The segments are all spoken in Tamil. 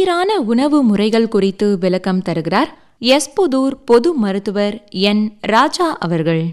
சீரான உணவு முறைகள் குறித்து விளக்கம் தருகிறார் எஸ்புதூர் பொது மருத்துவர் என் ராஜா அவர்கள்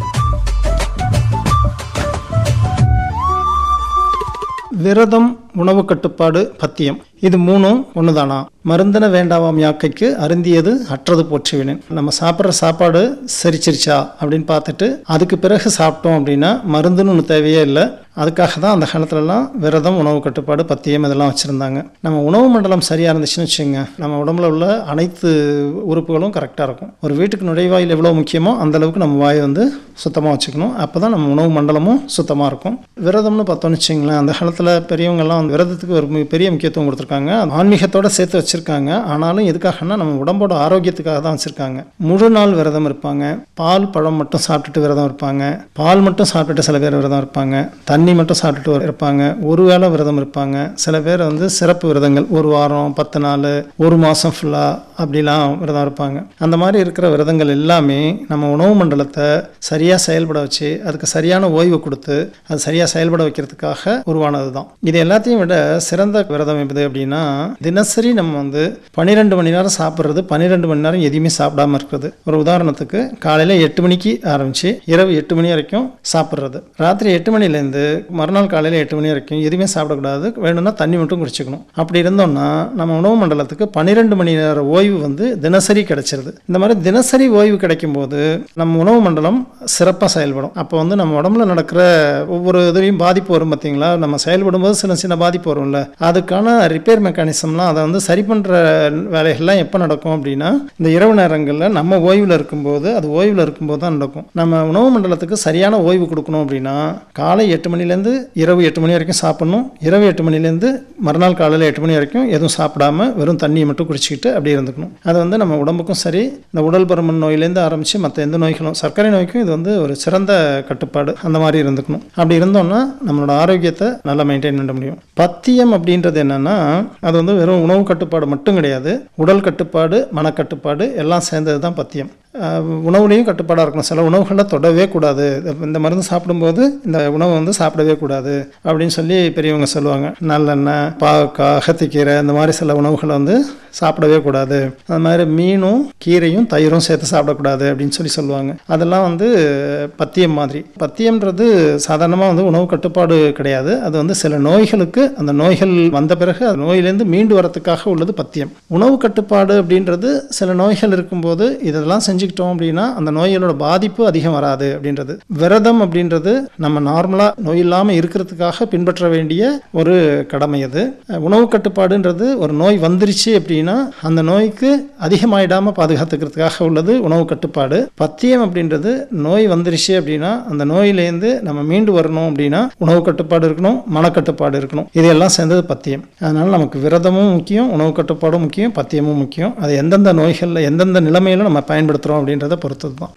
விரதம் உணவு கட்டுப்பாடு பத்தியம் இது மூணும் ஒண்ணுதானா மருந்தன வேண்டாவாம் யாக்கைக்கு அருந்தியது அற்றது போற்றுவினேன் நம்ம சாப்பிட்ற சாப்பாடு சரிச்சிருச்சா அப்படின்னு பார்த்துட்டு அதுக்கு பிறகு சாப்பிட்டோம் அப்படின்னா மருந்துன்னு ஒன்று தேவையே இல்லை அதுக்காக தான் அந்த காலத்துலலாம் விரதம் உணவு கட்டுப்பாடு பத்தியம் இதெல்லாம் வச்சுருந்தாங்க நம்ம உணவு மண்டலம் சரியாக இருந்துச்சுன்னு வச்சுங்க நம்ம உடம்புல உள்ள அனைத்து உறுப்புகளும் கரெக்டாக இருக்கும் ஒரு வீட்டுக்கு நுழைவாயில் எவ்வளோ முக்கியமோ அந்த அளவுக்கு நம்ம வாய் வந்து சுத்தமாக வச்சுக்கணும் அப்போ தான் நம்ம உணவு மண்டலமும் சுத்தமாக இருக்கும் விரதம்னு பார்த்தோம்னு வச்சுங்களேன் அந்த காலத்தில் பெரியவங்கெல்லாம் வந்து விரதத்துக்கு ஒரு மி- பெரிய முக்கியத்துவம் கொடுத்துருக்காங்க ஆன்மீகத்தோட சேர்த்து வச்சுருக்காங்க ஆனாலும் எதுக்காகன்னா நம்ம உடம்போட ஆரோக்கியத்துக்காக தான் வச்சுருக்காங்க முழு நாள் விரதம் இருப்பாங்க பால் பழம் மட்டும் சாப்பிட்டுட்டு விரதம் இருப்பாங்க பால் மட்டும் சாப்பிட்டுட்டு சில பேர் விரதம் இருப்பாங்க தண்ணி மட்டும் சாப்பிட்டுட்டு இருப்பாங்க ஒரு வேளை விரதம் இருப்பாங்க சில பேர் வந்து சிறப்பு விரதங்கள் ஒரு வாரம் பத்து நாள் ஒரு மாதம் ஃபுல்லாக அப்படிலாம் விரதம் இருப்பாங்க அந்த மாதிரி இருக்கிற விரதங்கள் எல்லாமே நம்ம உணவு மண்டலத்தை சரியாக செயல்பட வச்சு அதுக்கு சரியான ஓய்வு கொடுத்து அது சரியாக செயல்பட வைக்கிறதுக்காக உருவானது தான் இது எல்லாத்தையும் விட சிறந்த விரதம் எது அப்படின்னா தினசரி நம்ம வந்து பன்னிரெண்டு மணி நேரம் சாப்பிட்றது பன்னிரெண்டு மணி நேரம் எதையுமே சாப்பிடாம இருக்கிறது ஒரு உதாரணத்துக்கு காலையில் எட்டு மணிக்கு ஆரம்பித்து இரவு எட்டு மணி வரைக்கும் சாப்பிட்றது ராத்திரி எட்டு மணிலேருந்து மறுநாள் காலையில் எட்டு மணி வரைக்கும் எதுவுமே சாப்பிடக்கூடாது வேணும்னா தண்ணி மட்டும் குடிச்சுக்கணும் அப்படி இருந்தோம்னா நம்ம உணவு மண்டலத்துக்கு பன்னிரெண்டு மணி நேர ஓய்வு வந்து தினசரி கிடைச்சிருது இந்த மாதிரி தினசரி ஓய்வு கிடைக்கும் போது நம்ம உணவு மண்டலம் சிறப்பாக செயல்படும் அப்போ வந்து நம்ம உடம்புல நடக்கிற ஒவ்வொரு இதுலையும் பாதிப்பு வரும் பார்த்தீங்களா நம்ம செயல்படும் போது சின்ன சின்ன பாதிப்பு வரும்ல அதுக்கான ரிப்பேர் மெக்கானிசம்லாம் அதை வந்து சரி பண்ணுற வேலைகள்லாம் எப்போ நடக்கும் அப்படின்னா இந்த இரவு நேரங்களில் நம்ம ஓய்வில் இருக்கும்போது அது ஓய்வில் இருக்கும்போது தான் நடக்கும் நம்ம உணவு மண்டலத்துக்கு சரியான ஓய்வு கொடுக்கணும் அப்படின்னா காலை எட்டு மணிலேருந்து இரவு எட்டு மணி வரைக்கும் சாப்பிடணும் இரவு எட்டு மணிலேருந்து மறுநாள் காலையில் எட்டு மணி வரைக்கும் எதுவும் சாப்பிடாம வெறும் தண்ணியை மட்டும் குடிச்சிக்கிட்டு அப்படியே இருந்துக்கணும் அது வந்து நம்ம உடம்புக்கும் சரி இந்த உடல் பருமன் நோயிலேருந்து ஆரம்பித்து மற்ற எந்த நோய்களும் சர்க்கரை நோய்க்கும் இது வந்து ஒரு சிறந்த கட்டுப்பாடு அந்த மாதிரி இருந்துக்கணும் அப்படி இருந்தோம்னா நம்மளோட ஆரோக்கியத்தை நல்லா மெயின்டைன் பண்ண முடியும் பத்தியம் அப்படின்றது என்னன்னா அது வந்து வெறும் உணவு கட்டுப்பாடு மட்டும் கிடையாது உடல் கட்டுப்பாடு மனக்கட்டுப்பாடு எல்லாம் சேர்ந்தது தான் பத்தியம் அஹ் உணவுலேயும் கட்டுப்பாடாக இருக்கணும் சில உணவுகளை தொடவே கூடாது இந்த மருந்து சாப்பிடும்போது இந்த உணவை வந்து சாப்பிடவே கூடாது அப்படின்னு சொல்லி பெரியவங்க சொல்லுவாங்க நல்லெண்ணெய் பாவக்காய் அகத்திக்கீரை இந்த மாதிரி சில உணவுகளை வந்து சாப்பிடவே கூடாது அது மாதிரி மீனும் கீரையும் தயிரும் சேர்த்து சாப்பிடக்கூடாது அப்படின்னு சொல்லி சொல்லுவாங்க அதெல்லாம் வந்து பத்தியம் மாதிரி பத்தியம்ன்றது சாதாரணமாக வந்து உணவு கட்டுப்பாடு கிடையாது அது வந்து சில நோய்களுக்கு அந்த நோய்கள் வந்த பிறகு அந்த நோயிலேருந்து மீண்டு வரத்துக்காக உள்ளது பத்தியம் உணவு கட்டுப்பாடு அப்படின்றது சில நோய்கள் இருக்கும்போது இதெல்லாம் செஞ்சுக்கிட்டோம் அப்படின்னா அந்த நோய்களோட பாதிப்பு அதிகம் வராது அப்படின்றது விரதம் அப்படின்றது நம்ம நார்மலாக நோய் இல்லாமல் இருக்கிறதுக்காக பின்பற்ற வேண்டிய ஒரு கடமை அது உணவு கட்டுப்பாடுன்றது ஒரு நோய் வந்துருச்சு அப்படின்னா அந்த நோய்க்கு அதிகமாயிடாமல் பாதுகாத்துக்கிறதுக்காக உள்ளது உணவு கட்டுப்பாடு பத்தியம் அப்படின்றது நோய் வந்துருச்சு அப்படின்னா அந்த நோயிலேருந்து நம்ம மீண்டு வரணும் அப்படின்னா உணவு கட்டுப்பாடு இருக்கணும் மனக்கட்டுப்பாடு இருக்கணும் இதெல்லாம் சேர்ந்தது பத்தியம் அதனால நமக்கு விரதமும் முக்கியம் உணவு கட்டுப்பாடும் முக்கியம் பத்தியமும் முக்கியம் அது எந்தெந்த நோய்களில் எந்தெந்த நிலைமையில நம்ம பயன்படுத்துகிறோம் அப்படின்றத பொறுத்தது தான்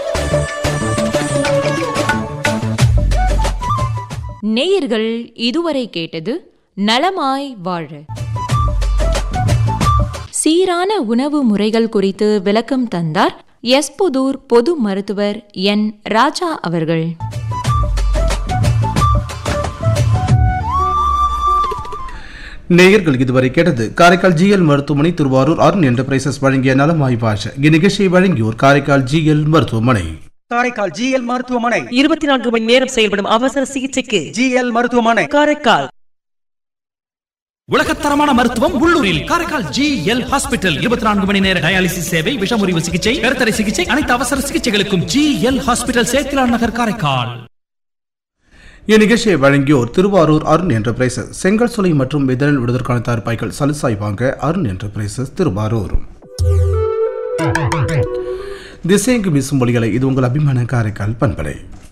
நேயர்கள் இதுவரை கேட்டது நலமாய் வாழ சீரான உணவு முறைகள் குறித்து விளக்கம் தந்தார் எஸ்புதூர் பொது மருத்துவர் என் ராஜா அவர்கள் நேயர்கள் இதுவரை கேட்டது காரைக்கால் ஜிஎல் மருத்துவமனை திருவாரூர் அருண் என்டர்பிரைசஸ் வழங்கிய நலம் ஆய்வாஷ இந்நிகழ்ச்சியை வழங்கியோர் காரைக்கால் ஜிஎல் மருத்துவமனை காரைக்கால் ஜிஎல் மருத்துவமனை இருபத்தி நான்கு மணி நேரம் செயல்படும் அவசர சிகிச்சைக்கு ஜிஎல் மருத்துவமனை காரைக்கால் உலகத்தரமான மருத்துவம் உள்ளூரில் காரைக்கால் ஜி எல் ஹாஸ்பிட்டல் இருபத்தி நான்கு மணி நேர டயாலிசிஸ் சேவை விஷமுறிவு சிகிச்சை கருத்தடை சிகிச்சை அனைத்து அவசர சிகிச்சைகளுக்கும் G L hospital Sethilan Nagar Karaikal இந்நிகழ்ச்சியை வழங்கியோர் திருவாரூர் அருண் என்டர்பிரைசஸ் செங்கல் சுலை மற்றும் இதழில் விடுவதற்கான தார்பாய்கள் சலுசாய் வாங்க அருண் என்டர்பிரைசஸ் திருவாரூர் திசையங்கு வீசும் மொழிகளை இது உங்கள் அபிமான காரைக்கால் பண்பலை